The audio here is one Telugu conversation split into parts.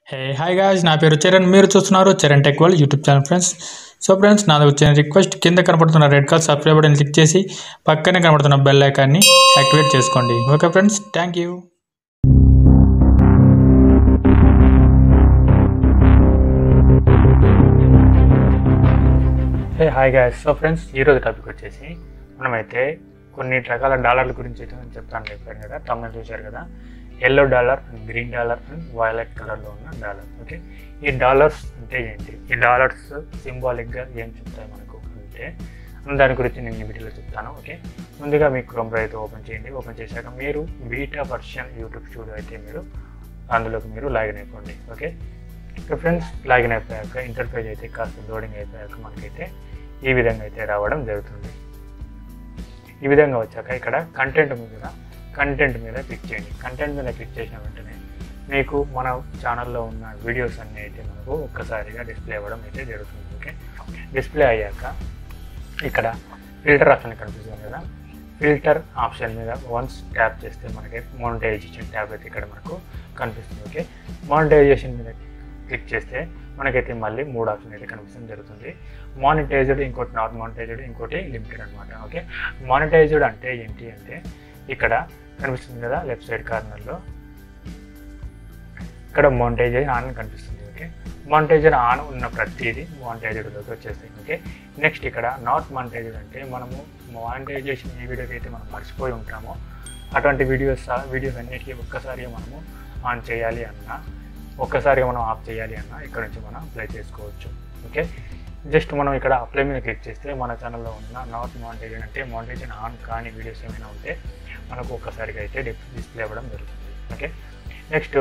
హే హాయ్ గాయ్స్ నా పేరు చరణ్ మీరు చూస్తున్నారు Charan Tech World YouTube channel friends so friends నాది వచ్చిన రిక్వెస్ట్ కింద కనపడుతున్న red colour subscribe button click చేసి పక్కనే కనపడుతున్న బెల్ ఐకాన్ని యాక్టివేట్ చేసుకోండి okay friends thank you hey hi guys so friends ఈరోజు టాపిక్ వచ్చేసి మనమైతే కొన్ని రకాల డాలర్ల గురించి అయితే నేను చెప్తాను చెప్పాను కదా తమిళ చూశారు కదా yellow dollar green dollar and violet కలర్లో ఉన్న డాలర్ ఓకే ఈ డాలర్స్ అంటే ఏంటి ఈ డాలర్స్ సింబాలిక్గా ఏం చెప్తాయి మనకు అంటే దాని గురించి నేను ఈ వీడియోలో చెప్తాను ఓకే ముందుగా మీ క్రోమ్ అయితే ఓపెన్ చేయండి ఓపెన్ చేశాక మీరు బీటా వర్షన్ యూట్యూబ్ స్టూడియో అయితే మీరు అందులోకి మీరు లాగిన్ అయిపోండి ఓకే ఓకే ఫ్రెండ్స్ లాగిన్ అయిపోయాక ఇంటర్ఫేస్ అయితే కాస్త లోడింగ్ అయిపోయాక మనకైతే ఈ విధంగా అయితే రావడం జరుగుతుంది ఈ విధంగా వచ్చాక ఇక్కడ కంటెంట్ మీద కంటెంట్ మీద క్లిక్ చేయండి కంటెంట్ మీద క్లిక్ చేసిన వెంటనే మీకు మన ఛానల్లో ఉన్న వీడియోస్ అన్నీ అయితే మనకు ఒక్కసారిగా డిస్ప్లే అవ్వడం అయితే జరుగుతుంది ఓకే డిస్ప్లే అయ్యాక ఇక్కడ ఫిల్టర్ ఆప్షన్ కనిపిస్తుంది కదా ఫిల్టర్ ఆప్షన్ మీద వన్స్ ట్యాప్ చేస్తే మనకి మోనిటైజేషన్ ట్యాబ్ అయితే ఇక్కడ మనకు కనిపిస్తుంది ఓకే మానిటైజేషన్ మీద క్లిక్ చేస్తే మనకైతే మళ్ళీ మూడు ఆప్షన్ అయితే కనిపించడం జరుగుతుంది మానిటైజ్డ్ ఇంకోటి నాట్ మానిటైజ్డ్ ఇంకోటి లిమిటెడ్ అనమాట ఓకే మానిటైజ్డ్ అంటే ఏంటి అంటే ఇక్కడ కనిపిస్తుంది కదా లెఫ్ట్ సైడ్ కార్నర్లో ఇక్కడ మానిటైజేషన్ ఆన్ కనిపిస్తుంది ఓకే మానిటైజర్ ఆన్ ఉన్న ప్రతిదీ మానిటైజర్లోకి వచ్చేస్తాయి ఓకే నెక్స్ట్ ఇక్కడ నాట్ మానిటైజర్ అంటే మనము మానిటైజేషన్ ఏ వీడియోకి అయితే మనం మర్చిపోయి ఉంటామో అటువంటి వీడియోస్ వీడియోస్ అన్నిటికీ ఒక్కసారిగా మనము ఆన్ చేయాలి అన్నా ఒక్కసారిగా మనం ఆఫ్ చేయాలి అన్నా ఇక్కడ నుంచి మనం అప్లై చేసుకోవచ్చు ఓకే జస్ట్ మనం ఇక్కడ అప్లై మీద క్లిక్ చేస్తే మన ఛానల్లో ఉన్న నాట్ మానిటైజన్ అంటే మానిటైజన్ ఆన్ కాని వీడియోస్ ఏమైనా ఉంటే మనకు ఒక్కసారిగా అయితే డిస్ప్లే అవ్వడం జరుగుతుంది ఓకే నెక్స్ట్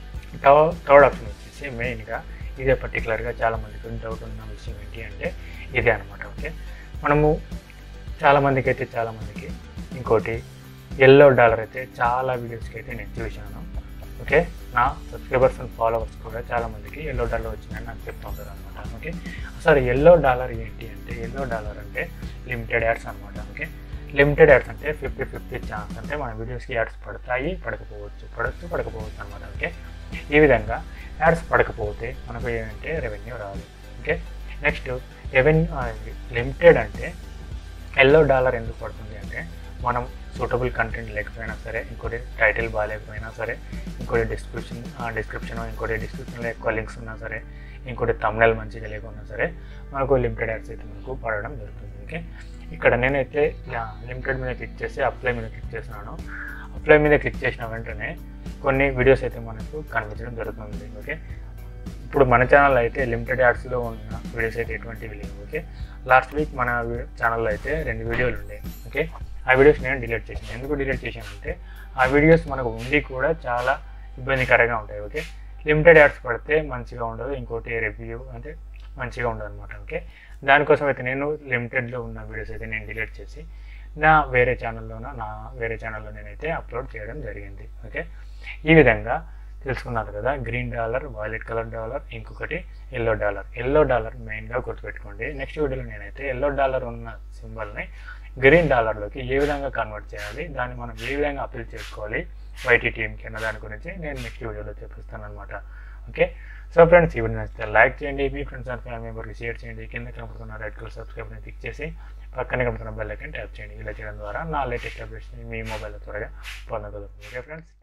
థర్డ్ ఆప్షన్ వచ్చేసి మెయిన్గా ఇదే పర్టికులర్గా చాలా మందికి డౌట్ ఉన్న విషయం ఏంటి అంటే ఇదే అనమాట ఓకే మనము చాలామందికి అయితే చాలామందికి ఇంకోటి ఎల్లో డాలర్ అయితే చాలా వీడియోస్కి అయితే నేను చూశాను ఓకే నా సబ్స్క్రైబర్స్ అండ్ ఫాలోవర్స్ కూడా చాలామందికి ఎల్లో డాలర్ వచ్చిందని నాకు చెప్తూ ఉంటారు అనమాట ఓకే అసలు ఎల్లో డాలర్ ఏంటి అంటే ఎల్లో డాలర్ అంటే లిమిటెడ్ యాడ్స్ అనమాట ఓకే లిమిటెడ్ యాడ్స్ అంటే ఫిఫ్టీ ఫిఫ్టీ ఛాన్స్ అంటే మన వీడియోస్కి యాడ్స్ పడతాయి పడకపోవచ్చు పడచ్చు పడకపోవచ్చు అనమాట ఓకే ఈ విధంగా యాడ్స్ పడకపోతే మనకు ఏంటంటే రెవెన్యూ రాదు ఓకే నెక్స్ట్ రెవెన్యూ లిమిటెడ్ అంటే ఎల్లో డాలర్ ఎందుకు పడుతుంది అంటే మనం సూటబుల్ కంటెంట్ లేకపోయినా సరే ఇంకోటి టైటిల్ బాగాలేకపోయినా సరే ఇంకోటి డిస్క్రిప్షన్ డిస్క్రిప్షన్ ఇంకోటి డిస్క్రిప్షన్లో ఎక్కువ లింక్స్ ఉన్నా సరే ఇంకోటి తమిళ మంచిగా లేకున్నా సరే మనకు లిమిటెడ్ యాడ్స్ అయితే మనకు పడడం జరుగుతుంది ఓకే ఇక్కడ నేనైతే లిమిటెడ్ మీద క్లిక్ చేసి అప్లై మీద క్లిక్ చేస్తున్నాను అప్లై మీద క్లిక్ చేసిన వెంటనే కొన్ని వీడియోస్ అయితే మనకు కనిపించడం జరుగుతుంది ఓకే ఇప్పుడు మన ఛానల్ అయితే లిమిటెడ్ యాడ్స్లో ఉన్న వీడియోస్ అయితే ఎటువంటివి లేవు ఓకే లాస్ట్ వీక్ మన ఛానల్లో అయితే రెండు వీడియోలు ఉండే ఓకే ఆ వీడియోస్ నేను డిలీట్ చేసాను ఎందుకు డిలీట్ చేశానంటే ఆ వీడియోస్ మనకు ఉండి కూడా చాలా ఇబ్బందికరంగా ఉంటాయి ఓకే లిమిటెడ్ యాడ్స్ పడితే మంచిగా ఉండదు ఇంకోటి రివ్యూ అంటే మంచిగా ఉండదు అనమాట ఓకే దానికోసం అయితే నేను లిమిటెడ్లో ఉన్న వీడియోస్ అయితే నేను డిలీట్ చేసి నా వేరే ఛానల్లోన నా వేరే ఛానల్లో నేనైతే అప్లోడ్ చేయడం జరిగింది ఓకే ఈ విధంగా తెలుసుకున్నారు కదా green dollar violet colour dollar ఇంకొకటి ఎల్లో డాలర్ ఎల్లో డాలర్ మెయిన్గా గుర్తుపెట్టుకోండి నెక్స్ట్ వీడియోలో నేనైతే ఎల్లో డాలర్ ఉన్న సింబల్ని గ్రీన్ డాలర్లోకి ఏ విధంగా కన్వర్ట్ చేయాలి దాన్ని మనం ఏ విధంగా అప్పీల్ చేసుకోవాలి వైటీ టీమ్కి అన్న దాని గురించి నేను నెక్స్ట్ వీడియోలో చూపిస్తాను అనమాట ఓకే సో ఫ్రెండ్స్ ఈ వీడియో నచ్చితే లైక్ చేయండి మీ ఫ్రెండ్స్ అండ్ ఫ్యామిలీ మెంబర్కి షేర్ చేయండి కింద కనపడుతున్న రెడ్ కలర్ సబ్స్క్రైబ్ని క్లిక్ చేసి పక్కనే కనపడుతున్న బెల్ ఐకన్ ట్యాప్ చేయండి ఇలా చేయడం ద్వారా నా లేటెస్ట్ అప్డేట్స్ని మీ మొబైల్లో త్వరగా పొందగలుగుతుంది ఓకే ఫ్రెండ్స్